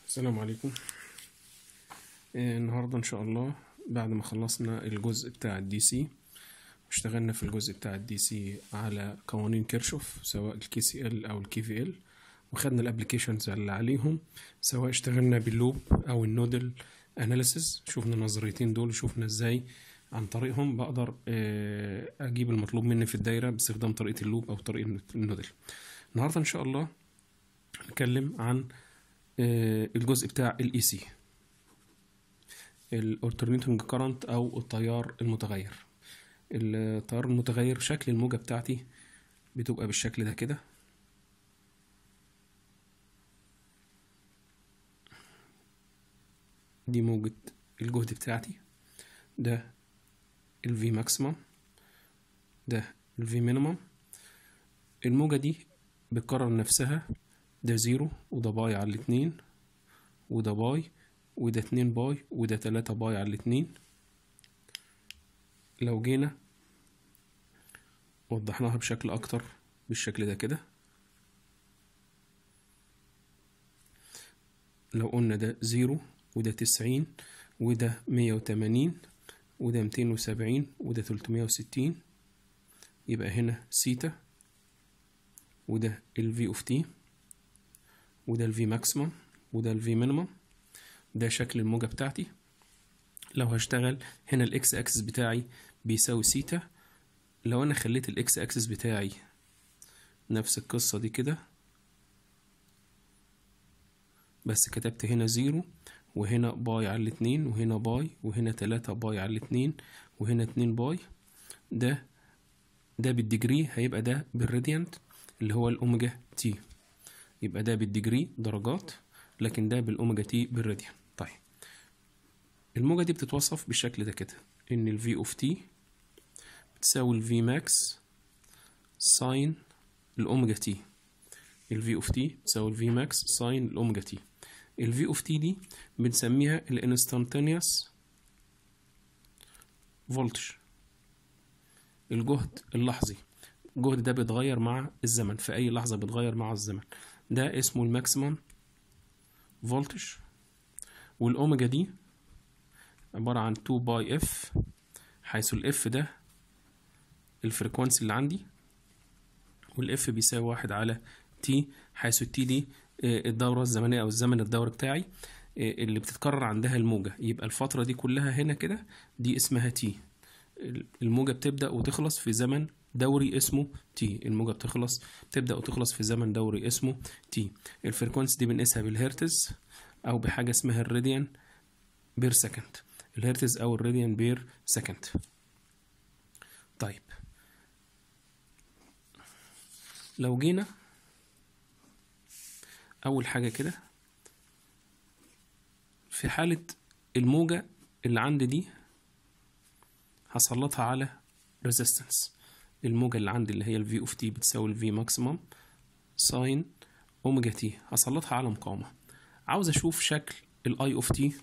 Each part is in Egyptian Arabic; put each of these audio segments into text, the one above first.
السلام عليكم آه، النهاردة إن شاء الله بعد ما خلصنا الجزء بتاع الدي سي اشتغلنا في الجزء بتاع الدي سي على قوانين كيرشوف سواء الكي سي ال أو الكي في ال وخدنا الابليكيشنز اللي عليهم سواء اشتغلنا باللوب أو النودل اناليسيس شفنا النظريتين دول وشفنا ازاي عن طريقهم بقدر آه، اجيب المطلوب مني في الدايرة باستخدام طريقة اللوب او طريقة النودل النهاردة ان شاء الله هنتكلم عن آه، الجزء بتاع الاي سي الالترنيتنج كارنت او التيار المتغير التيار المتغير شكل الموجة بتاعتي بتبقى بالشكل ده كده دي موجة الجهد بتاعتي ده الفي ماكسيمم ده الفي مينيمم الموجة دي بتكرر نفسها ده زيرو وده باي على الاتنين وده باي وده اتنين باي وده تلاتة باي على الاتنين لو جينا وضحناها بشكل أكتر بالشكل ده كده لو قلنا ده زيرو وده تسعين وده مية وتمانين وده ميتين وسبعين وده تلتمية وستين يبقى هنا سيتا وده ال V of T وده ال V maximum وده ال V minimum ده شكل الموجة بتاعتي لو هشتغل هنا الاكس اكسس بتاعي بيساوي سيتا لو انا خليت الاكس اكسس بتاعي نفس القصة دي كده بس كتبت هنا زيرو وهنا باي على الاتنين وهنا باي وهنا تلاتة باي على الاتنين وهنا اتنين باي ده ده بالديجري هيبقى ده بالراديانت اللي هو الأوميجا تي يبقى ده بالديجري درجات لكن ده بالأوميجا تي بالراديان طيب الموجة دي بتتوصف بالشكل ده كده إن ال V of T بتساوي ال V max ساين الأوميجا تي ال V of T بتساوي ال V max ساين الأوميجا تي ال V of T دي بنسميها ال instantaneous voltage الجهد اللحظي الجهد ده بيتغير مع الزمن في أي لحظة بيتغير مع الزمن ده اسمه الماكسيمم فولتج والأوميجا دي عبارة عن 2 باي اف حيث الاف ده الفريكوانسي اللي عندي والاف بيساوي واحد على تي حيث التي دي آه، الدورة الزمنية أو الزمن الدوري بتاعي آه، اللي بتتكرر عندها الموجة يبقى الفترة دي كلها هنا كده دي اسمها تي الموجة بتبدأ وتخلص في زمن دوري اسمه تي الموجة بتخلص بتبدأ وتخلص في زمن دوري اسمه تي الفريكونسي دي بنقيسها بالهرتز أو بحاجة اسمها الراديان بير سكند الهرتز أو الراديان بير سكند طيب لو جينا أول حاجة كده في حالة الموجة اللي عندي دي هسلطها على resistance الموجة اللي عندي اللي هي ال V of T بتساوي ال V maximum ساين أوميجا تي هسلطها على مقاومة عاوز أشوف شكل ال I of T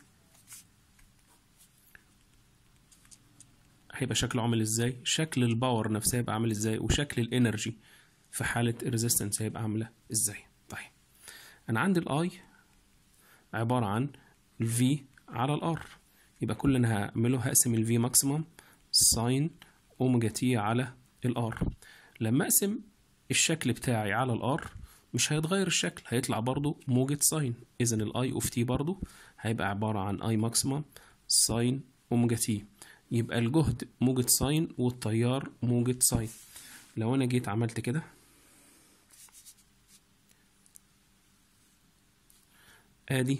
هيبقى شكله عامل ازاي شكل الباور نفسها هيبقى عامل ازاي وشكل الانرجي في حالة الريزيستنس هيبقى عاملة ازاي طيب أنا عندي ال I عبارة عن ال V على ال R يبقى كل اللي أنا هعمله هقسم ال V maximum ساين اوميجا تي على الار لما اقسم الشكل بتاعي على الار مش هيتغير الشكل هيطلع برضو موجة ساين اذا الاي اوف تي برضو هيبقى عبارة عن اي ماكسيمم ساين اوميجا تي يبقى الجهد موجة ساين والتيار موجة ساين لو انا جيت عملت كده ادي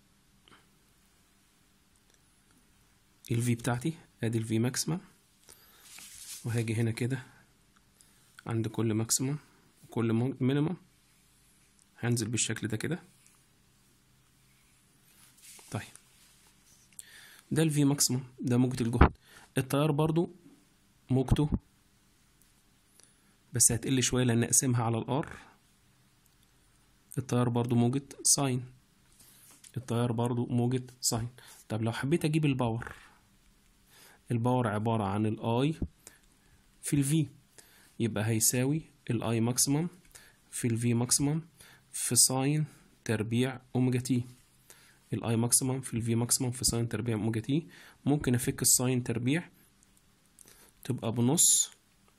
الفي بتاعتي ادي الفي ماكسيمم وهاجي هنا كده عند كل ماكسيمم وكل مينيمم هنزل بالشكل ده كده طيب ده الفي ماكسيمم ده موجة الجهد التيار برضو موجته بس هتقل شوية لأن أقسمها على الار التيار برضو موجة ساين التيار برضو موجة ساين طب لو حبيت أجيب الباور الباور عبارة عن الاي في الفي يبقى هيساوي الاي ماكسيمم في الفي ماكسيمم في ساين تربيع اوميجا تي الاي ماكسيمم في الفي ماكسيمم في ساين تربيع اوميجا تي ممكن افك الساين تربيع تبقى بنص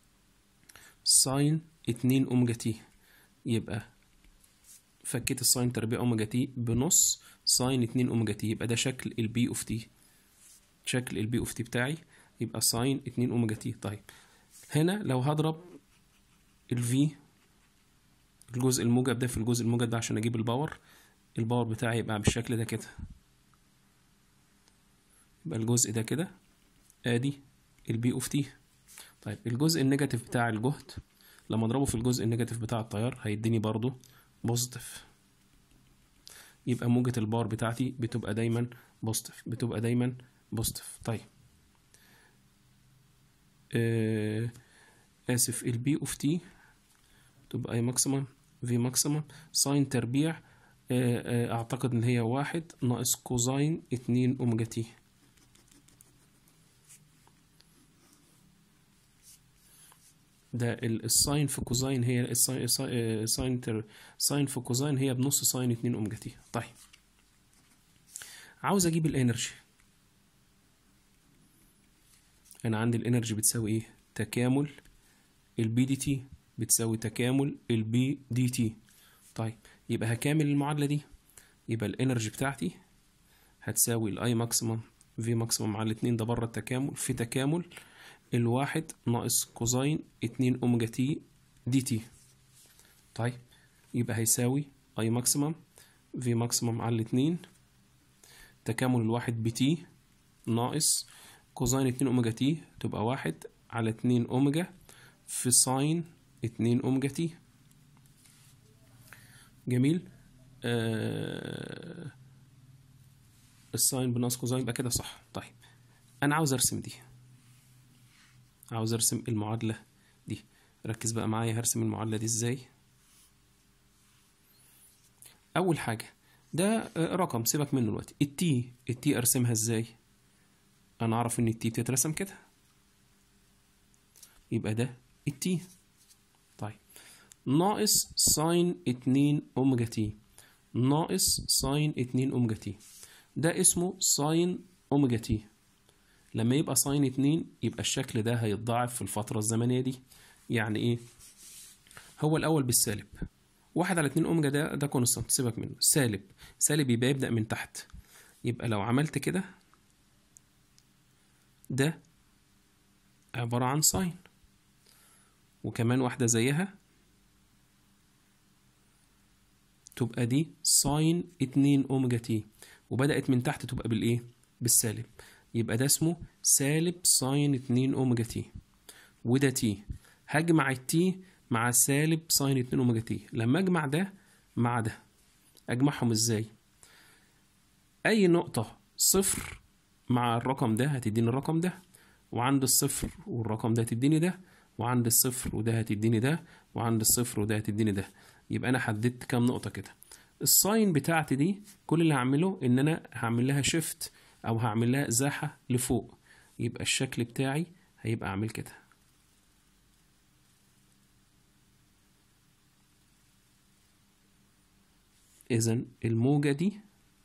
ساين اتنين اوميجا تي يبقى فكيت الساين تربيع اوميجا تي بنص ساين اتنين اوميجا تي يبقى ده شكل البي اوف تي شكل البي اوف تي بتاعي يبقى ساين اتنين اوميجا تي طيب هنا لو هضرب الفي الجزء الموجب ده في الجزء الموجب ده عشان اجيب الباور الباور بتاعي يبقى بالشكل ده كده يبقى الجزء ده كده ادي البي اوف تي طيب الجزء النيجاتيف بتاع الجهد لما اضربه في الجزء النيجاتيف بتاع التيار هيديني برضو بوزيتيف يبقى موجة الباور بتاعتي بتبقى دايما بوزيتيف بتبقى دايما بوزيتيف طيب آه اسف البي اوف تي تبقى اي ماكسيمم في ماكسيمم ساين تربيع آه آه اعتقد ان هي واحد ناقص كوزاين اتنين اوميجا تي ده الساين في كوزاين هي الساين ساين تر ساين في كوزاين هي بنص ساين اتنين اوميجا تي طيب عاوز اجيب الانرجي انا عندي الانرجي بتساوي ايه تكامل البي دي تي بتساوي تكامل البي دي تي طيب يبقى هكامل المعادله دي يبقى الانرجي بتاعتي هتساوي الاي ماكسيمم في ماكسيمم على الاتنين ده بره التكامل في تكامل الواحد ناقص كوزين اتنين اوميجا تي دي تي طيب يبقى هيساوي اي ماكسيمم في ماكسيمم على الاتنين تكامل الواحد بتي ناقص كوزين اتنين اوميجا تي تبقى واحد على اتنين اوميجا في ساين اتنين اوميجا تي جميل آه الساين بناقص كوزين يبقى كده صح طيب انا عاوز ارسم دي عاوز ارسم المعادلة دي ركز بقى معايا هرسم المعادلة دي ازاي اول حاجة ده رقم سيبك منه دلوقتي التي التي ارسمها ازاي انا اعرف ان التي بتترسم كده يبقى ده التي طيب ناقص ساين اتنين اوميجا تي ناقص ساين اتنين اوميجا تي ده اسمه ساين اوميجا تي لما يبقى ساين اتنين يبقى الشكل ده هيتضاعف في الفترة الزمنية دي يعني ايه هو الأول بالسالب واحد على اتنين أوميجا ده ده كونستانت سيبك منه سالب سالب يبقى يبدأ من تحت يبقى لو عملت كده ده عبارة عن ساين وكمان واحدة زيها تبقى دي ساين اتنين أوميجا تي وبدأت من تحت تبقى بالإيه؟ بالسالب يبقى ده اسمه سالب ساين اتنين اوميجا تي وده تي هجمع التي مع سالب ساين اتنين اوميجا تي لما اجمع ده مع ده اجمعهم ازاي اي نقطة صفر مع الرقم ده هتديني الرقم ده وعند الصفر والرقم ده هتديني ده وعند الصفر وده هتديني ده وعند الصفر وده هتديني ده يبقى انا حددت كام نقطة كده الساين بتاعتي دي كل اللي هعمله ان انا هعمل لها شيفت او هعمل لها ازاحه لفوق يبقى الشكل بتاعي هيبقى عامل كده اذا الموجه دي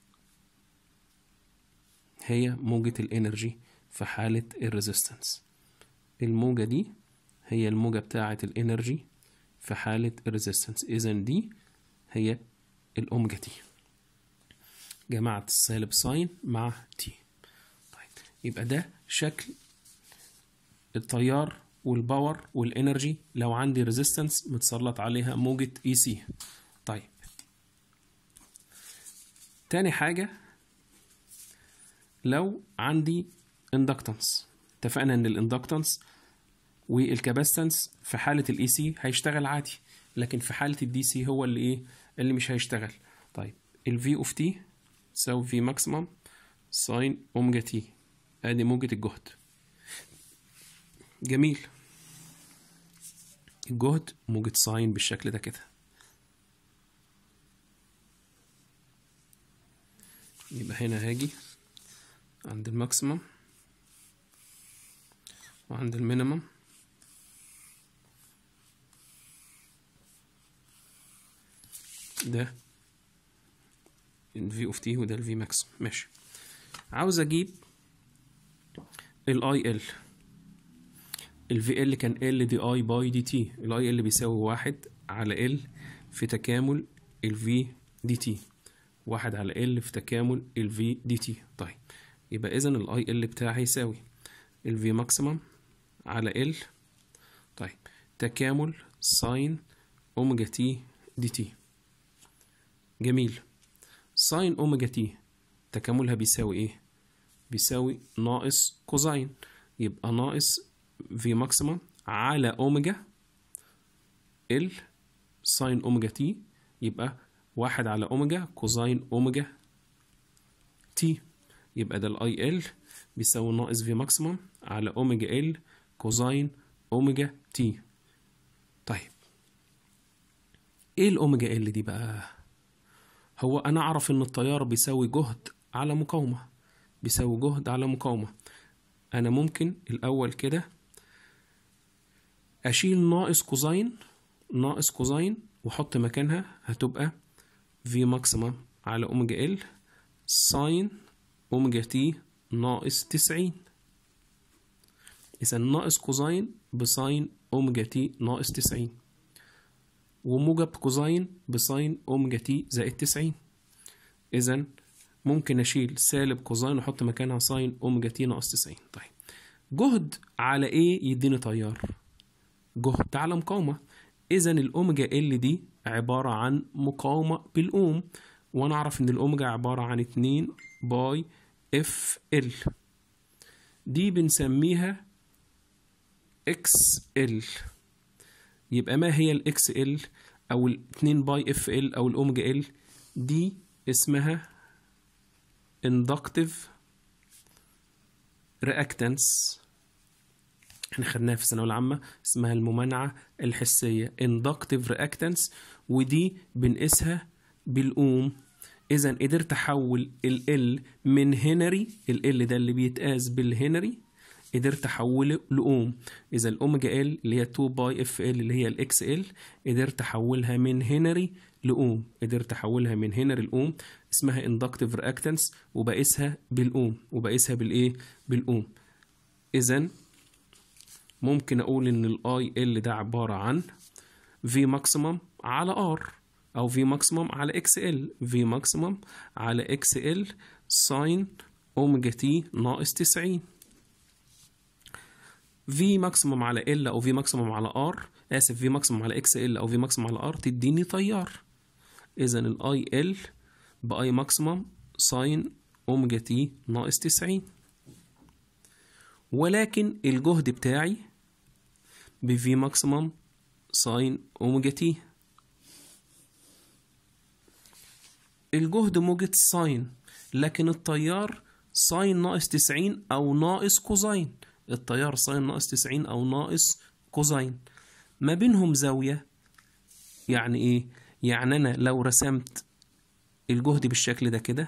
هي موجة الانرجي في حالة الريزيستنس الموجة دي هي الموجة بتاعة الانرجي في حالة الريزيستنس اذا دي هي الاوميجا تي جمعت السالب ساين مع تي طيب يبقى ده شكل التيار والباور والانرجي لو عندي ريزيستنس متسلط عليها موجة اي سي طيب تاني حاجة لو عندي اندكتنس اتفقنا ان الاندكتنس والكاباستنس في حالة الاي سي هيشتغل عادي لكن في حالة الدي سي هو اللي ايه اللي مش هيشتغل طيب الفي اوف تي تساوي في ماكسيمم ساين اوميجا تي ادي موجة الجهد جميل الجهد موجة ساين بالشكل ده كده يبقى هنا هاجي عند الماكسيمم وعند المينيمم ده الفي اوف تي وده الفي ماكس ماشي عاوز اجيب الاي ال الفي ال كان ال دي اي باي دي تي الاي ال بيساوي واحد على ال في تكامل الفي دي تي واحد على ال في تكامل الفي دي تي طيب يبقى اذا الاي ال بتاعي يساوي الفي ماكسيمم على ال طيب تكامل ساين اوميجا تي دي تي جميل ساين اوميجا تي تكاملها بيساوي ايه بيساوي ناقص كوزاين يبقى ناقص في ماكسيمم على اوميجا ال ساين اوميجا تي يبقى واحد على اوميجا كوزاين اوميجا تي يبقى ده الاي ال بيساوي ناقص في ماكسيمم على اوميجا ال كوزاين اوميجا تي طيب ايه الاوميجا ال دي بقى هو انا اعرف ان التيار بيساوي جهد على مقاومة بيساوي جهد على مقاومة انا ممكن الاول كده اشيل ناقص كوزاين ناقص كوزاين واحط مكانها هتبقى في ماكسيمم على اوميجا ال ساين اوميجا تي ناقص تسعين اذا ناقص كوزاين بساين اوميجا تي ناقص تسعين وموجب كوزاين بساين اوميجا تي زائد تسعين اذا ممكن اشيل سالب كوزاين واحط مكانها ساين اوميجا تي ناقص تسعين طيب جهد على ايه يديني تيار جهد على مقاومة اذا الاوميجا ال دي عبارة عن مقاومة بالاوم وانا اعرف ان الاوميجا عبارة عن اتنين باي اف ال دي بنسميها اكس ال يبقى ما هي الاكس ال او ال 2 باي اف ال او الاوميجا ال دي اسمها inductive reactance احنا خدناها في الثانويه العامه اسمها الممانعه الحسيه inductive reactance ودي بنقيسها بالاوم اذا قدرت احول ال من هنري ال ده اللي بيتقاس بالهنري قدرت احوله لاوم اذا الاوميجا ال اللي هي 2 باي اف ال اللي هي الاكس ال قدرت احولها من هنري لاوم قدرت احولها من هنري لاوم اسمها اندكتيف رياكتنس وبقيسها بالاوم وبقيسها بالايه بالاوم اذا ممكن اقول ان الاي ال ده عباره عن في ماكسيمم على ار او في ماكسيمم على اكس ال في ماكسيمم على اكس ال ساين اوميجا تي ناقص 90 في ماكسيمم على ال او في ماكسيمم على ار اسف في ماكسيمم على اكس ال او في ماكسيمم على ار تديني تيار اذا الاي ال باي ماكسيمم ساين اوميجا تي ناقص 90 ولكن الجهد بتاعي بفي ماكسيمم ساين اوميجا تي الجهد موجة ساين لكن التيار ساين ناقص 90 او ناقص كوزاين التيار ساين ناقص 90 او ناقص كوزاين ما بينهم زاوية يعني ايه يعني انا لو رسمت الجهد بالشكل ده كده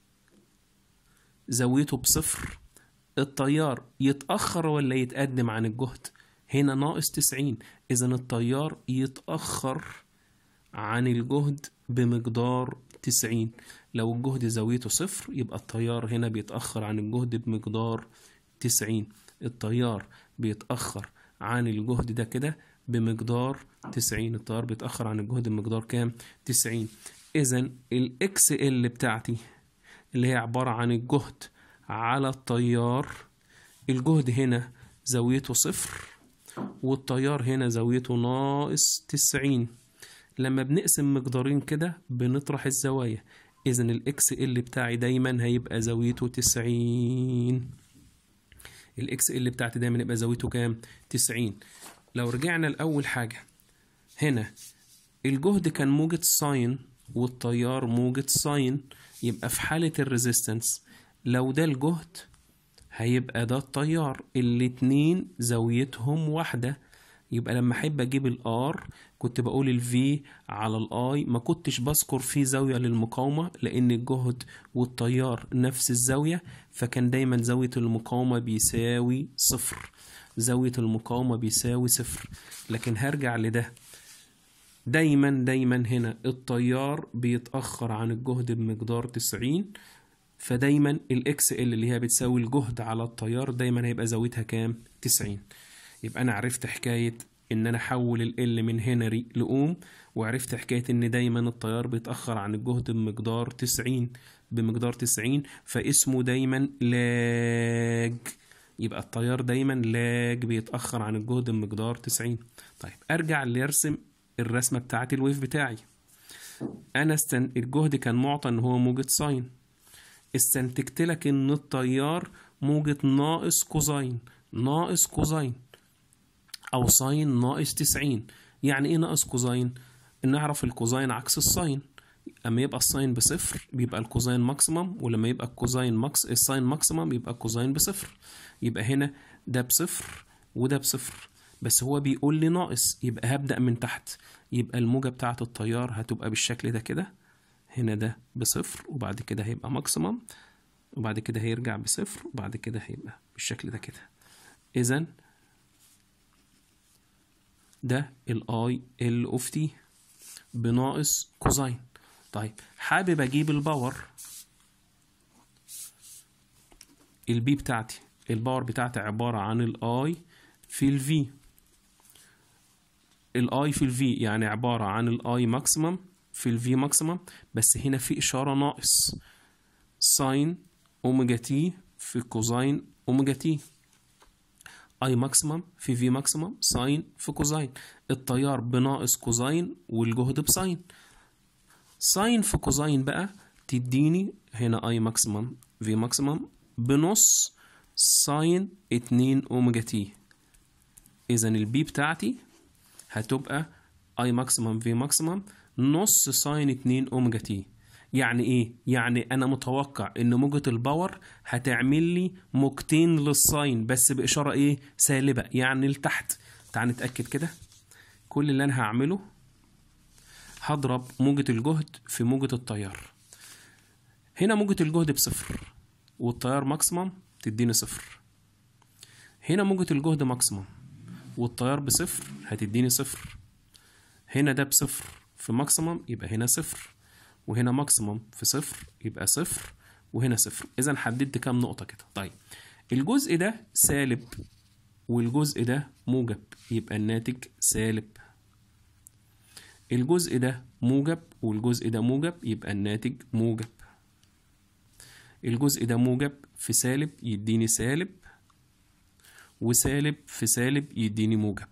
زاويته بصفر التيار يتأخر ولا يتقدم عن الجهد هنا ناقص 90 اذا التيار يتأخر عن الجهد بمقدار 90 لو الجهد زاويته صفر يبقى التيار هنا بيتأخر عن الجهد بمقدار 90 التيار بيتأخر عن الجهد ده كده بمقدار 90 التيار بيتأخر عن الجهد بمقدار كام 90 إذا الإكس ال بتاعتي اللي هي عبارة عن الجهد على التيار الجهد هنا زاويته صفر والتيار هنا زاويته ناقص 90 لما بنقسم مقدارين كده بنطرح الزوايا إذا الإكس ال بتاعي دايما هيبقى زاويته 90 الاكس ال بتاعتي دايما يبقى زاويته كام 90 لو رجعنا لاول حاجه هنا الجهد كان موجة ساين والتيار موجة ساين يبقى في حالة الريزيستنس لو ده الجهد هيبقى ده التيار الاتنين زاويتهم واحدة يبقى لما احب اجيب الار كنت بقول الفي على الاي ما كنتش بذكر فيه زاوية للمقاومة لان الجهد والتيار نفس الزاوية فكان دايما زاوية المقاومة بيساوي صفر زاوية المقاومة بيساوي صفر لكن هرجع لده دايما دايما هنا التيار بيتأخر عن الجهد بمقدار 90 فدايما الاكس ال اللي هي بتساوي الجهد على التيار دايما هيبقى زاويتها كام 90 يبقى انا عرفت حكاية ان انا احول ال من هنري لاوم وعرفت حكاية ان دايما التيار بيتأخر عن الجهد بمقدار 90 بمقدار 90 فاسمه دايما لاج يبقى التيار دايما لاج بيتأخر عن الجهد بمقدار 90 طيب ارجع لارسم الرسمة بتاعت الويف بتاعي انا استن الجهد كان معطى ان هو موجة ساين استنتجت لك ان التيار موجة ناقص كوزين ناقص كوزين او ساين ناقص 90 يعني ايه ناقص كوزين نعرف الكوزين عكس الساين اما يبقى الساين بصفر بيبقى الكوزين ماكسيمم ولما يبقى الكوزين ماكس الساين ماكسيمم يبقى الكوزين بصفر يبقى هنا ده بصفر وده بصفر بس هو بيقول لي ناقص يبقى هبدأ من تحت يبقى الموجة بتاعة التيار هتبقى بالشكل ده كده هنا ده بصفر وبعد كده هيبقى ماكسيمم وبعد كده هيرجع بصفر وبعد كده هيبقى بالشكل ده كده اذا ده الاي ال اوف تي بناقص كوزين طيب حابب اجيب الباور البي بتاعتي الباور بتاعتي عبارة عن الاي في الفي الاي في الفي يعني عبارة عن الاي ماكسيمم في الفي ماكسيمم بس هنا في اشارة ناقص ساين اوميجا تي في كوزين اوميجا تي اي ماكسيمم في في ماكسيمم ساين في كوزين التيار بناقص كوزين والجهد بساين ساين في كوزين بقى تديني هنا اي ماكسيمم في ماكسيمم بنص ساين 2 اوميجا تي اذا البي بتاعتي هتبقى اي ماكسيمم في ماكسيمم نص ساين 2 اوميجا تي يعني ايه يعني انا متوقع ان موجة الباور هتعمل لي موجتين للساين بس باشارة ايه سالبة يعني لتحت تعال نتأكد كده كل اللي انا هعمله هضرب موجة الجهد في موجة التيار هنا موجة الجهد بصفر والتيار ماكسيمم تديني صفر هنا موجة الجهد ماكسيمم والتيار بصفر هتديني صفر هنا ده بصفر في ماكسيمم يبقى هنا صفر وهنا ماكسيمم في صفر يبقى صفر وهنا صفر اذا حددت كام نقطة كده طيب الجزء ده سالب والجزء ده موجب يبقى الناتج سالب الجزء ده موجب والجزء ده موجب يبقى الناتج موجب الجزء ده موجب في سالب يديني سالب وسالب في سالب يديني موجب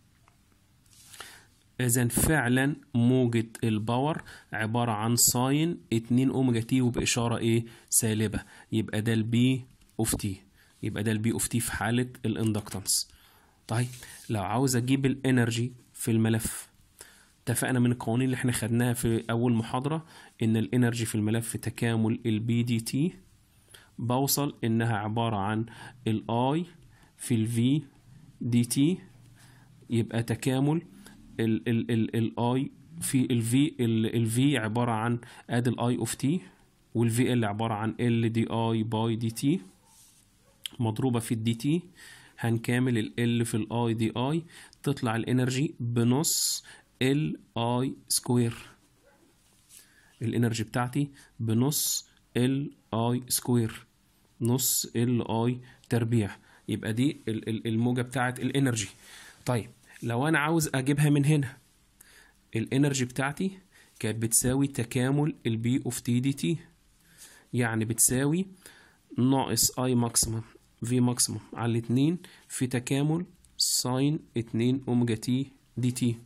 إذا فعلا موجة الباور عبارة عن ساين 2 أوميجا تي وبإشارة إيه سالبة يبقى ده البي أوف تي يبقى ده البي أوف تي في حالة الاندكتنس طيب لو عاوز أجيب الإنرجي في الملف اتفقنا من القوانين اللي احنا خدناها في أول محاضرة إن الإنرجي في الملف تكامل البي دي تي بوصل إنها عبارة عن الآي في الفي دي تي يبقى تكامل ال ال ال الاي في الفي الفي عبارة عن ادي الاي اوف تي والفي ال عبارة عن ال دي اي باي دي تي مضروبة في الدي تي هنكامل ال ال في الاي دي اي تطلع الانرجي بنص ال اي سكوير الانرجي بتاعتي بنص ال اي سكوير نص ال اي تربيع يبقى دي الموجة بتاعت الانرجي طيب لو انا عاوز اجيبها من هنا الانرجي بتاعتي كانت بتساوي تكامل البي اوف تي دي تي يعني بتساوي ناقص اي ماكسيمم في ماكسيمم على الاتنين في تكامل ساين اتنين اوميجا تي دي تي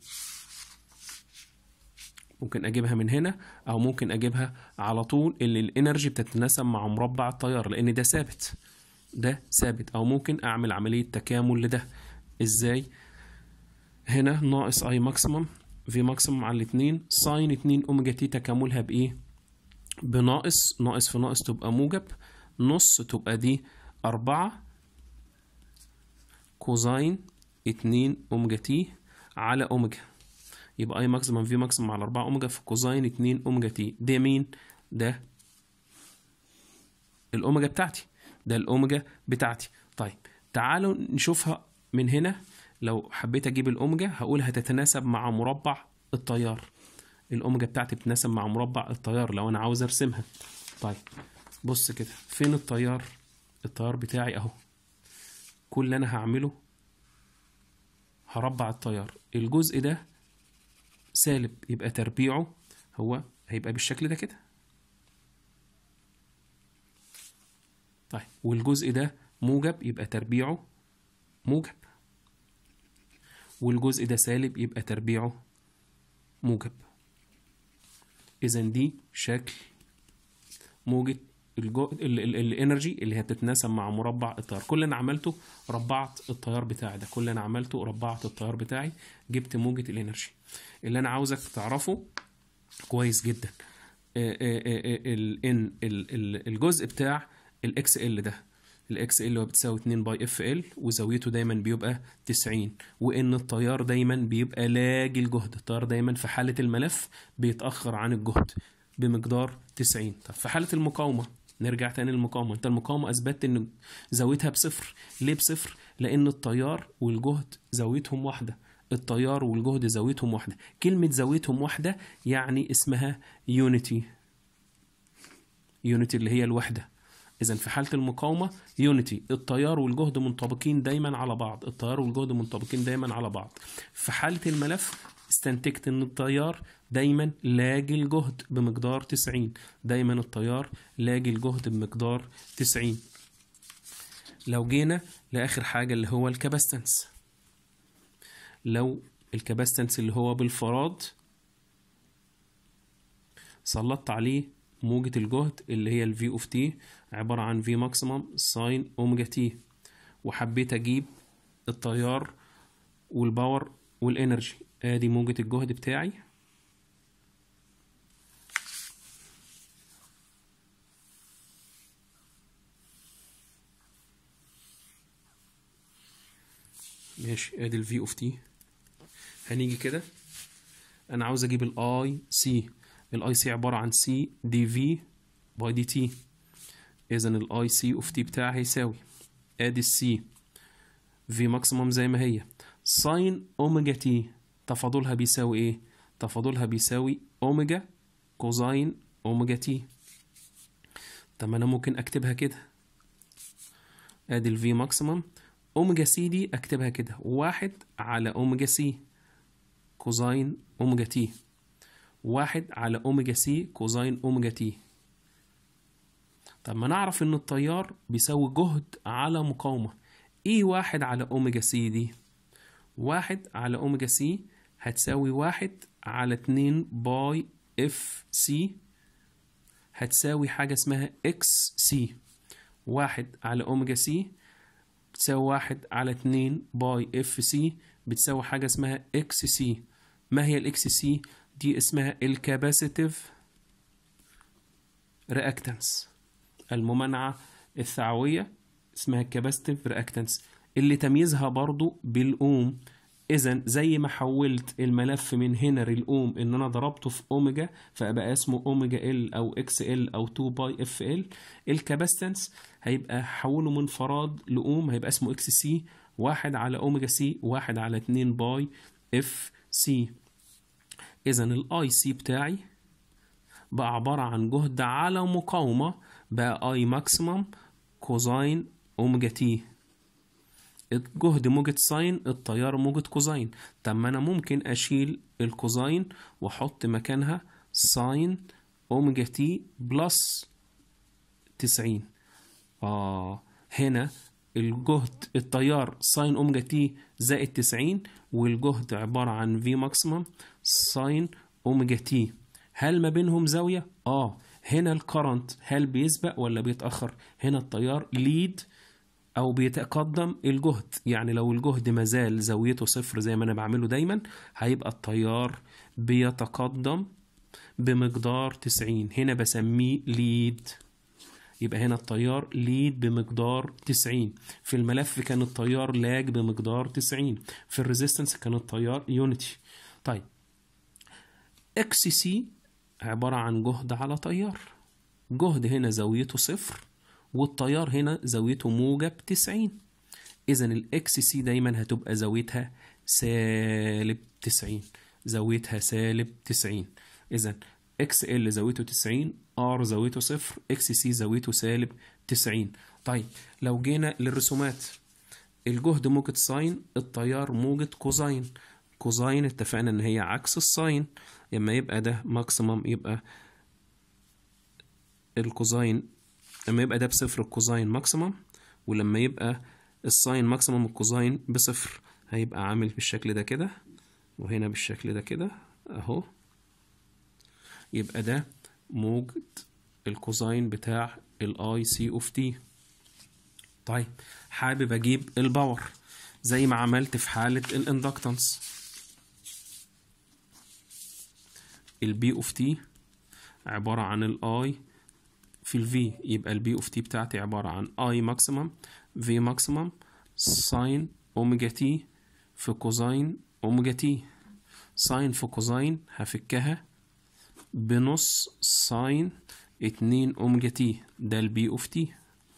ممكن اجيبها من هنا او ممكن اجيبها على طول اللي الانرجي بتتناسب مع مربع التيار لان ده ثابت ده ثابت او ممكن اعمل عملية تكامل لده ازاي هنا ناقص اي ماكسيمم في ماكسيمم على الاتنين ساين اتنين اوميجا تي تكاملها بايه بناقص ناقص في ناقص تبقى موجب نص تبقى دي أربعة كوزين اتنين اوميجا تي على اوميجا يبقى اي ماكسيمم في ماكسيمم على أربعة اوميجا في كوزين اتنين اوميجا تي ده مين ده الاوميجا بتاعتي ده الاوميجا بتاعتي طيب تعالوا نشوفها من هنا لو حبيت اجيب الاوميجا هقول هتتناسب مع مربع التيار الاوميجا بتاعتي بتناسب مع مربع التيار لو انا عاوز ارسمها طيب بص كده فين التيار التيار بتاعي اهو كل اللي انا هعمله هربع التيار الجزء ده سالب يبقى تربيعه هو هيبقى بالشكل ده كده طيب والجزء ده موجب يبقى تربيعه موجب والجزء ده سالب يبقى تربيعه موجب اذا دي شكل موجة الجو... ال... ال... الانرجي اللي هي بتتناسب مع مربع التيار كل اللي انا عملته ربعت التيار بتاعي ده كل اللي انا عملته ربعت التيار بتاعي جبت موجة الانرجي اللي انا عاوزك تعرفه كويس جدا ال... ال... الجزء بتاع الاكس ال ده الاكس ال هو بتساوي 2 باي اف ال وزاويته دايما بيبقى 90 وان التيار دايما بيبقى لاجي الجهد التيار دايما في حالة الملف بيتأخر عن الجهد بمقدار 90 طب في حالة المقاومة نرجع تاني للمقاومة انت المقاومة اثبتت ان زاويتها بصفر ليه بصفر لان التيار والجهد زاويتهم واحدة التيار والجهد زاويتهم واحدة كلمة زاويتهم واحدة يعني اسمها يونيتي يونيتي اللي هي الوحدة إذا في حالة المقاومة يونيتي التيار والجهد منطبقين دايما على بعض التيار والجهد منطبقين دايما على بعض في حالة الملف استنتجت ان التيار دايما لاجي الجهد بمقدار 90 دايما التيار لاجي الجهد بمقدار 90 لو جينا لاخر حاجة اللي هو الكاباستنس لو الكاباستنس اللي هو بالفراد سلطت عليه موجة الجهد اللي هي الفي اوف تي عبارة عن في ماكسيمم ساين اوميجا تي وحبيت اجيب التيار والباور والانرجي ادي موجة الجهد بتاعي ماشي ادي الفي اوف تي هنيجي كده انا عاوز اجيب الاي سي الاي سي عبارة عن سي دي في باي دي تي اذا الاي سي اوف تي بتاعي هيساوي ادي السي في ماكسيموم زي ما هي ساين اوميجا تي تفاضلها بيساوي ايه تفاضلها بيساوي اوميجا كوزاين اوميجا تي طب انا ممكن اكتبها كده ادي الفي ماكسيموم اوميجا سي دي اكتبها كده واحد على اوميجا سي كوزاين اوميجا تي واحد على اوميجا سي كوزاين اوميجا تي طب ما نعرف ان التيار بيساوي جهد على مقاومة ايه واحد على اوميجا سي دي واحد على اوميجا سي هتساوي واحد على اتنين باي اف سي هتساوي حاجة اسمها اكس سي واحد على اوميجا سي بتساوي واحد على اتنين باي اف سي بتساوي حاجة اسمها اكس سي ما هي الاكس سي دي اسمها الكاباسيتيف رياكتنس الممانعة الثعوية اسمها الكاباسيتيف رياكتنس اللي تمييزها برضو بالأوم إذا زي ما حولت الملف من هنا للأوم إن أنا ضربته في أوميجا فبقى اسمه أوميجا ال أو إكس ال أو 2 باي إف ال الكاباستنس هيبقى حوله من فراد لأوم هيبقى اسمه إكس سي واحد على أوميجا سي واحد على اتنين باي إف سي إذا الأي سي بتاعي بقى عبارة عن جهد على مقاومة بقى اي ماكسيمم كوزاين اوميجا تي الجهد موجة ساين التيار موجة كوزاين طب ما انا ممكن اشيل الكوزاين واحط مكانها ساين اوميجا تي بلس تسعين اه هنا الجهد التيار ساين اوميجا تي زائد تسعين والجهد عبارة عن في ماكسيمم ساين اوميجا تي هل ما بينهم زاوية؟ اه هنا الكرنت هل بيسبق ولا بيتأخر هنا التيار ليد أو بيتقدم الجهد يعني لو الجهد مازال زاويته صفر زي ما أنا بعمله دايما هيبقى التيار بيتقدم بمقدار 90 هنا بسميه ليد يبقى هنا التيار ليد بمقدار 90 في الملف كان التيار لاج بمقدار 90 في الريزيستنس كان التيار يونيتي طيب اكس سي عبارة عن جهد على تيار جهد هنا زاويته صفر والتيار هنا زاويته موجب 90 إذا الإكس سي دايما هتبقى زاويتها سالب 90 زاويتها سالب 90 إذا اكس ال زاويته 90 ار زاويته صفر اكس سي زاويته سالب 90 طيب لو جينا للرسومات الجهد موجة ساين التيار موجة كوزاين كوزاين اتفقنا ان هي عكس الساين لما يبقى ده ماكسيمم يبقى الكوزاين لما يبقى ده بصفر الكوزاين ماكسيمم ولما يبقى الساين ماكسيمم الكوزاين بصفر هيبقى عامل بالشكل ده كده وهنا بالشكل ده كده اهو يبقى ده موجة الكوزاين بتاع الاي سي اوف تي طيب حابب اجيب الباور زي ما عملت في حالة الاندكتنس البي اوف تي عبارة عن الاي في الفي يبقى البي اوف تي بتاعتي عبارة عن اي ماكسيمم في ماكسيمم ساين اوميجا تي في كوزاين اوميجا تي ساين في كوزاين هفكها بنص ساين اتنين اوميجا تي ده البي اوف تي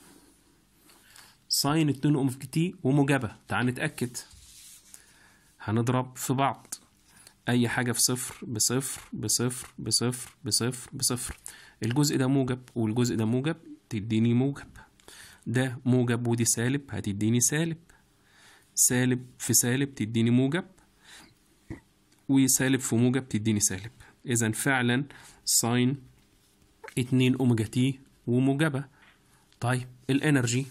ساين اتنين اوميجا تي وموجبة تعال نتأكد هنضرب في بعض أي حاجة في صفر بصفر بصفر بصفر بصفر بصفر الجزء ده موجب والجزء ده موجب تديني موجب ده موجب ودي سالب هتديني سالب سالب في سالب تديني موجب وسالب في موجب تديني سالب إذا فعلا ساين اتنين أوميجا تي وموجبة طيب الانرجي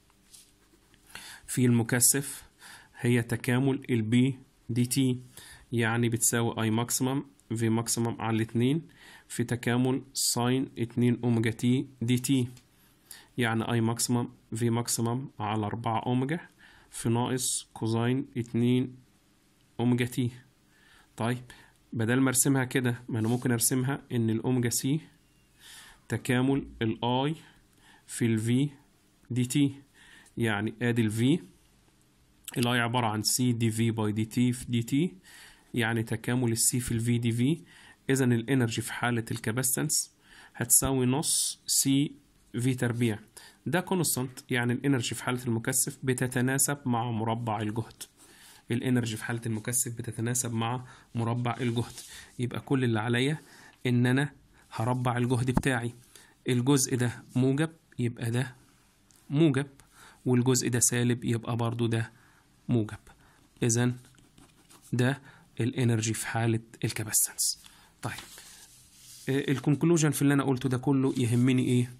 في المكثف هي تكامل البي دي تي يعني بتساوي اي ماكسيمم في ماكسيمم على الاتنين في تكامل ساين اتنين اوميجا تي دي تي يعني اي ماكسيمم في ماكسيمم على اربعة اوميجا في ناقص كوزاين اتنين اوميجا تي طيب بدل ما ارسمها كده ما انا ممكن ارسمها ان الاوميجا سي تكامل الاي في الفي دي تي يعني ادي الفي الاي عبارة عن سي دي في باي دي تي في دي تي يعني تكامل السي في الفي دي في اذا الانرجي في حالة الكاباستنس هتساوي نص سي في تربيع ده كونستانت يعني الانرجي في حالة المكثف بتتناسب مع مربع الجهد الانرجي في حالة المكثف بتتناسب مع مربع الجهد يبقى كل اللي عليا ان انا هربع الجهد بتاعي الجزء ده موجب يبقى ده موجب والجزء ده سالب يبقى برضو ده موجب اذا ده الانرجي في حالة الكاباسنس طيب الكونكلوجن في اللي انا قلته ده كله يهمني ايه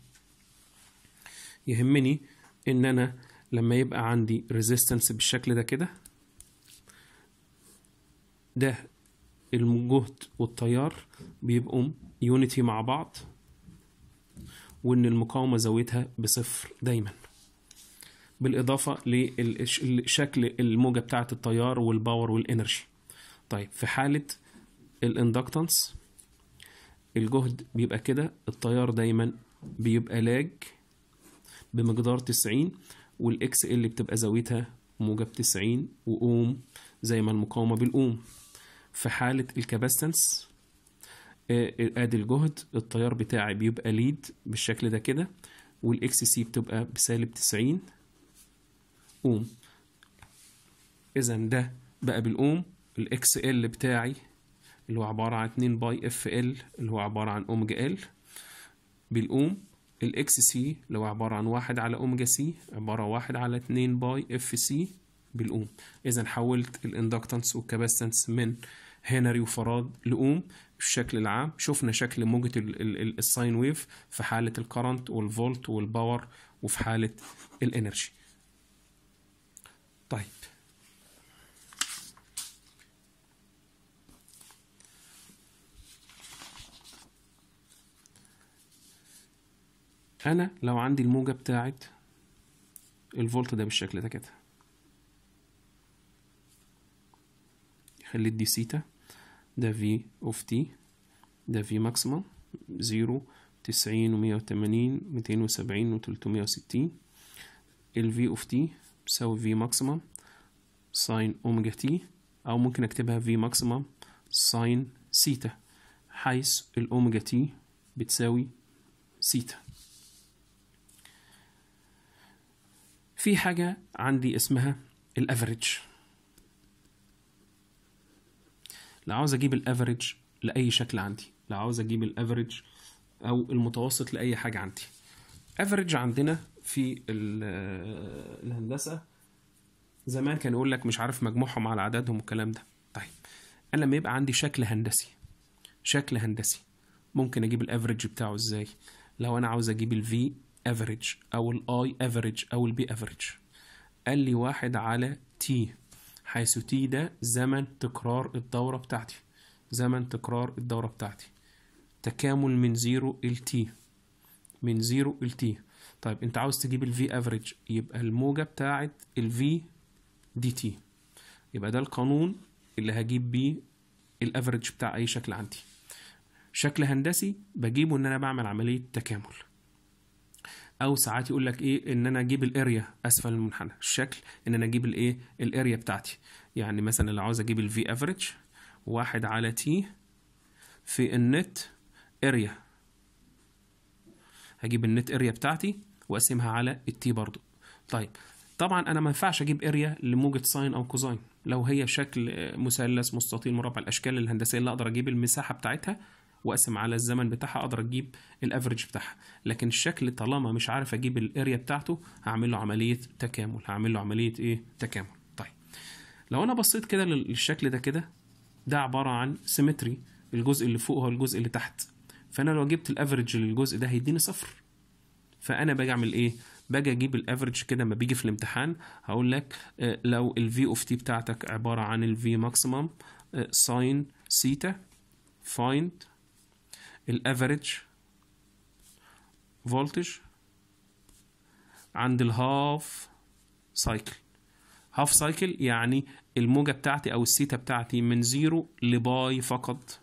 يهمني ان انا لما يبقى عندي ريزيستنس بالشكل ده كده ده الجهد والتيار بيبقوا يونيتي مع بعض وان المقاومة زاويتها بصفر دايما بالإضافة لشكل الموجة بتاعة التيار والباور والإنرجي طيب في حالة الاندكتنس الجهد بيبقى كده التيار دايما بيبقى لاج بمقدار 90 والاكس ال بتبقى زاويتها موجب 90 واوم زي ما المقاومة بالاوم في حالة الكاباستنس ادي الجهد التيار بتاعي بيبقى ليد بالشكل ده كده والاكس سي بتبقى بسالب 90 اوم اذا ده بقى بالاوم الاكس ال بتاعي اللي هو عبارة عن 2 باي اف ال اللي هو عبارة عن اوميجا ال بالاوم الاكس سي اللي هو عبارة عن واحد على اوميجا سي عبارة واحد على 2 باي اف سي بالاوم اذا حولت الاندكتنس والكاباستنس من هنري وفراد لاوم بالشكل العام شفنا شكل موجة الساين ويف في حالة الكرنت والفولت والباور وفي حالة الانرجي طيب انا لو عندي الموجة بتاعت الفولت ده بالشكل ده كده خليت دي سيتا ده في اوف تي ده في ماكسيمم زيرو تسعين ومية وتمانين ميتين وسبعين وتلتمية وستين الفي اوف تي بتساوي في ماكسيمم ساين اوميجا تي او ممكن اكتبها في ماكسيمم ساين سيتا حيث الاوميجا تي بتساوي سيتا في حاجة عندي اسمها الافريج لو عاوز اجيب الافريج لاي شكل عندي لو عاوز اجيب الافريج او المتوسط لاي حاجه عندي افريج عندنا في ال- الهندسه زمان كان يقول لك مش عارف مجموعهم على عددهم والكلام ده طيب انا لما يبقى عندي شكل هندسي شكل هندسي ممكن اجيب الافريج بتاعه ازاي لو انا عاوز اجيب الفي افريج او الاي افريج او البي افريج قال لي واحد على تي حيث تي ده زمن تكرار الدورة بتاعتي زمن تكرار الدورة بتاعتي تكامل من زيرو ل تي من زيرو ل تي طيب انت عاوز تجيب الفي افريج يبقى الموجة بتاعت الفي دي تي يبقى ده القانون اللي هجيب بيه الافريج بتاع اي شكل عندي شكل هندسي بجيبه ان انا بعمل عملية تكامل او ساعات يقول لك ايه ان انا اجيب الاريا اسفل المنحنى الشكل ان انا اجيب الايه الاريا بتاعتي يعني مثلا لو عاوز اجيب الفي افريج واحد على تي في النت اريا هجيب النت اريا بتاعتي واقسمها على التي برضو طيب طبعا انا ما ينفعش اجيب اريا لموجة ساين او كوزاين لو هي شكل آه، مثلث مستطيل مربع الاشكال الهندسيه اللي اقدر اجيب المساحه بتاعتها واقسم على الزمن بتاعها اقدر اجيب الافريج بتاعها لكن الشكل طالما مش عارف اجيب الاريا بتاعته هعمل له عمليه تكامل هعمل له عمليه ايه تكامل طيب لو انا بصيت كده لل- للشكل ده كده ده عباره عن سيمتري الجزء اللي فوق هو الجزء اللي تحت فانا لو جبت الافريج للجزء ده هيديني صفر فانا باجي اعمل ايه باجي اجيب الافريج كده لما بيجي في الامتحان هقول لك آه، لو الفي اوف تي بتاعتك عباره عن الفي ماكسيمم ساين سيتا فايند الافريج فولتج عند الهاف سايكل هاف سايكل يعني الموجة بتاعتي أو السيتا بتاعتي من زيرو لباي فقط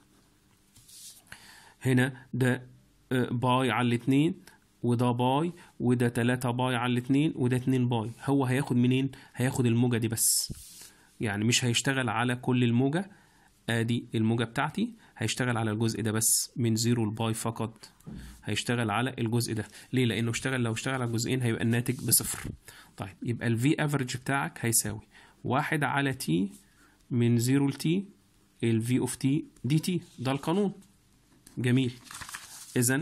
هنا ده آه، باي على الاتنين وده باي وده تلاتة باي على الاتنين وده اتنين باي هو هياخد منين؟ هياخد الموجة دي بس يعني مش هيشتغل على كل الموجة ادي الموجة بتاعتي هيشتغل على الجزء ده بس من زيرو لباي فقط هيشتغل على الجزء ده ليه لانه اشتغل لو اشتغل على الجزئين هيبقى الناتج بصفر طيب يبقى الفي افريج بتاعك هيساوي واحد على تي من زيرو لتي الفي اوف تي دي تي ده القانون جميل اذا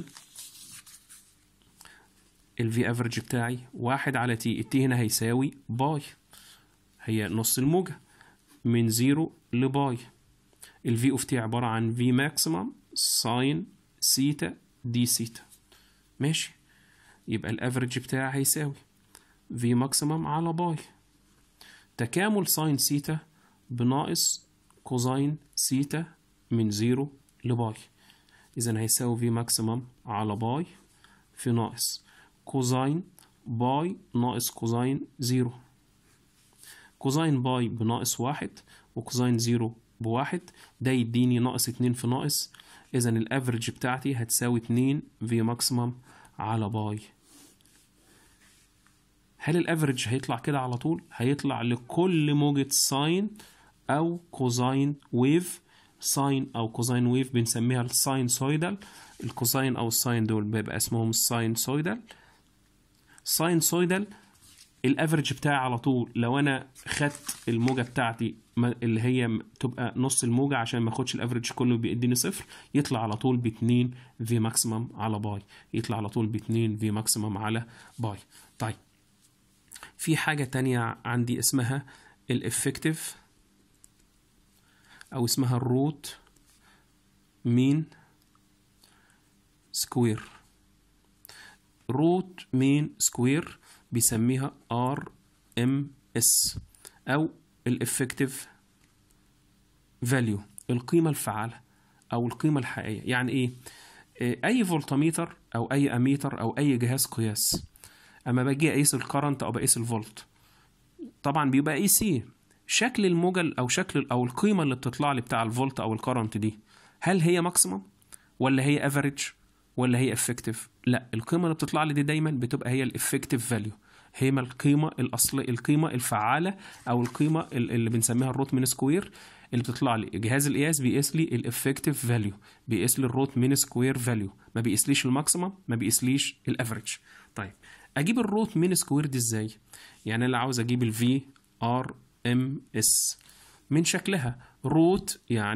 الفي افريج بتاعي واحد على تي التي هنا هيساوي باي هي نص الموجة من زيرو لباي الفي اوف تي عبارة عن في ماكسيمم ساين سيتا دي سيتا ماشي يبقى الافريج بتاعي هيساوي في ماكسيمم على باي تكامل ساين سيتا بناقص كوزاين سيتا من زيرو لباي إذا هيساوي في ماكسيمم على باي في ناقص كوزاين باي ناقص كوزاين زيرو كوزاين باي بناقص واحد وكوزاين زيرو بواحد ده يديني ناقص اتنين في ناقص إذا الأفريج بتاعتي هتساوي اتنين في ماكسيمم على باي هل الافريج هيطلع كده على طول هيطلع لكل موجة ساين او كوزاين ويف ساين او كوزاين ويف بنسميها الساينسويدال الكوزاين او الساين دول بيبقى اسمهم الساينسويدال ساينسويدال الافريج بتاعي على طول لو انا خدت الموجه بتاعتي ما- اللي هي م- تبقى نص الموجه عشان ما اخدش الافريج كله بيديني صفر يطلع على طول ب 2 في ماكسيمم على باي يطلع على طول ب 2 في ماكسيمم على باي طيب في حاجة تانية عندي اسمها الافكتيف أو اسمها الروت مين سكوير روت مين سكوير بيسميها ار ام اس أو الافكتيف فاليو القيمة الفعالة أو القيمة الحقيقية يعني إيه؟ إيه، أي فولتميتر أو أي أميتر أو أي جهاز قياس اما باجي اقيس الكرنت او بقيس الفولت طبعا بيبقى اي سي شكل الموجة او شكل او القيمه اللي بتطلع لي بتاع الفولت او الكرنت دي هل هي ماكسيمم ولا هي افريج ولا هي افكتيف لا القيمه اللي بتطلع لي دي دايما بتبقى هي الافكتيف فاليو هي ما القيمه الاصل القيمه الفعاله او القيمه ال- اللي بنسميها الروت مين سكوير اللي بتطلع لي جهاز القياس بيقيس لي الافكتيف فاليو بيقيس لي الروت مين سكوير فاليو ما بيقيسليش الماكسيمم ما بيقيسليش الافريج طيب اجيب الروت مين سكوير دي ازاي يعني انا عاوز اجيب الفي ار ام اس من شكلها روت يعني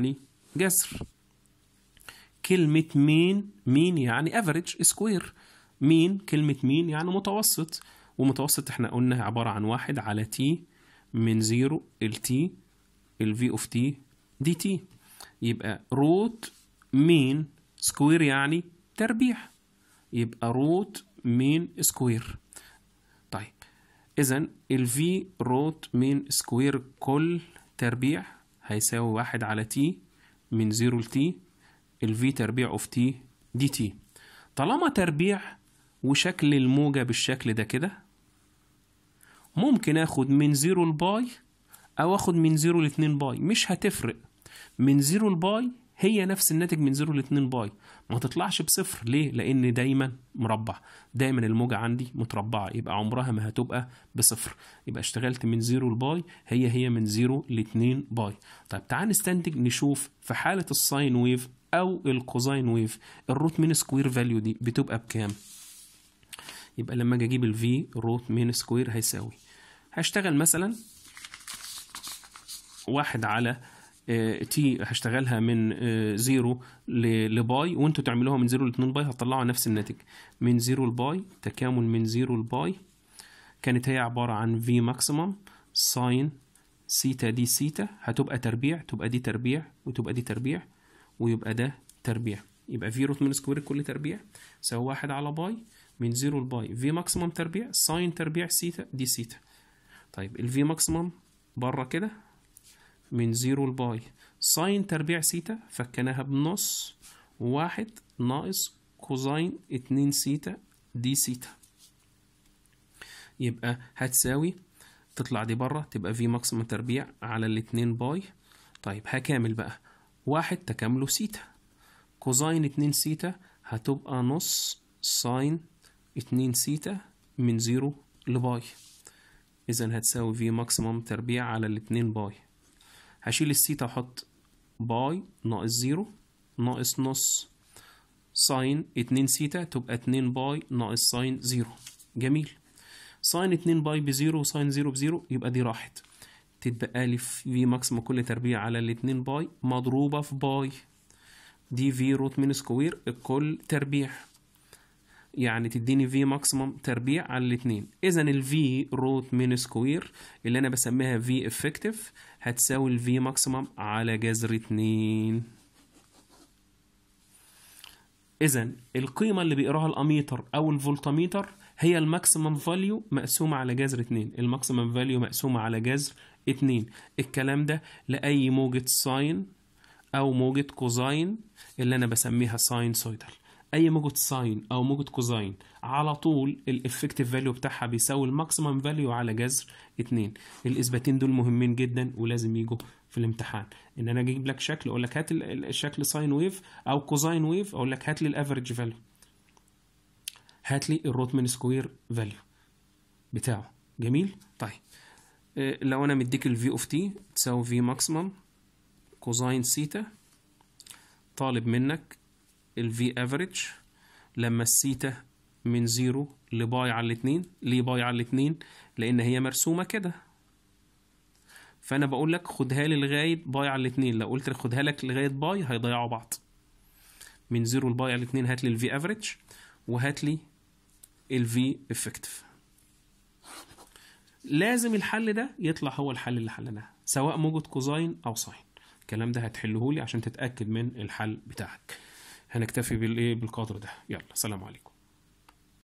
جذر كلمة مين مين يعني افريج سكوير مين كلمة مين يعني متوسط ومتوسط احنا قلنا عبارة عن واحد على تي من زيرو التي الفي اوف تي دي تي يبقى روت مين سكوير يعني تربيع يبقى روت مين سكوير طيب اذا الفي روت مين سكوير كل تربيع هيساوي واحد على تي من زيرو لتي الفي تربيع اوف تي دي تي طالما تربيع وشكل الموجة بالشكل ده كده ممكن اخد من زيرو لباي او اخد من زيرو لاتنين باي مش هتفرق من زيرو لباي هي نفس الناتج من زيرو لاتنين باي ما تطلعش بصفر ليه لان دايما مربع دايما الموجة عندي متربعة يبقى عمرها ما هتبقى بصفر يبقى اشتغلت من زيرو لباي هي هي من زيرو لاتنين باي طيب تعال نستنتج نشوف في حالة الساين ويف او الكوزاين ويف الروت مين سكوير فاليو دي بتبقى بكام يبقى لما اجي اجيب الفي روت مين سكوير هيساوي هشتغل مثلا واحد على تي هشتغلها من آه، زيرو ل- لباي وانتوا تعملوها من زيرو لاتنين باي هتطلعوا نفس الناتج من زيرو لباي تكامل من زيرو لباي كانت هي عبارة عن في ماكسيمم ساين سيتا دي سيتا هتبقى تربيع تبقى دي تربيع وتبقى دي تربيع ويبقى ده تربيع يبقى في روت من سكوير كل تربيع يساوي واحد على باي من زيرو لباي في ماكسيمم تربيع ساين تربيع سيتا دي سيتا طيب الفي ماكسيمم بره كده من زيرو لباي ساين تربيع سيتا فكناها بنص واحد ناقص كوزاين اتنين سيتا دي سيتا يبقى هتساوي تطلع دي بره تبقى في ماكسيمم تربيع على الاتنين باي طيب هكامل بقى واحد تكامله سيتا كوزاين اتنين سيتا هتبقى نص ساين اتنين سيتا من زيرو لباي إذا هتساوي في ماكسيمم تربيع على الاتنين باي هشيل السيتا واحط باي ناقص زيرو ناقص نص ساين اتنين سيتا تبقى اتنين باي ناقص ساين زيرو جميل ساين اتنين باي بزيرو وساين زيرو بزيرو يبقى دي راحت تتبقى لي في ماكسيمم كل تربيع على الاتنين باي مضروبة في باي دي في روت من سكوير الكل تربيع يعني تديني في ماكسيمم تربيع على الاتنين اذا الفي روت من سكوير اللي انا بسميها في افكتيف هتساوي الفي ماكسيمم على جذر اتنين اذا القيمة اللي بيقراها الاميتر او الفولتميتر هي الماكسيمم فاليو مقسومة على جذر اتنين الماكسيمم فاليو مقسومة على جذر اتنين الكلام ده لأي موجة ساين أو موجة كوزاين اللي أنا بسميها ساينسويدال أي موجة ساين أو موجة كوزاين على طول الإفكتيف فاليو بتاعها بيساوي الماكسيمم فاليو على جذر اتنين الإثباتين دول مهمين جدا ولازم يجوا في الامتحان ان انا اجيب لك شكل اقول لك هات ال- الشكل ساين ويف او كوزاين ويف اقول لك هات لي الافريج فاليو هات لي الروتمان سكوير فاليو بتاعه جميل طيب آه، لو انا مديك الفي اوف تي تساوي في ماكسيمم كوزاين سيتا طالب منك الفي افريج لما السيتا من زيرو لباي على الاتنين ليه باي على الاتنين لان هي مرسومه كده فانا بقول لك خدها لي لغايه باي على الاتنين لو قلت لك خدها لك لغايه باي هيضيعوا بعض من زيرو لباي على الاتنين هات لي الفي افريج وهات لي الفي افكتيف لازم الحل ده يطلع هو الحل اللي حلناه سواء موجة كوزاين او ساين الكلام ده هتحله لي عشان تتاكد من الحل بتاعك هنكتفي بالايه بالقدر ده يلا سلام عليكم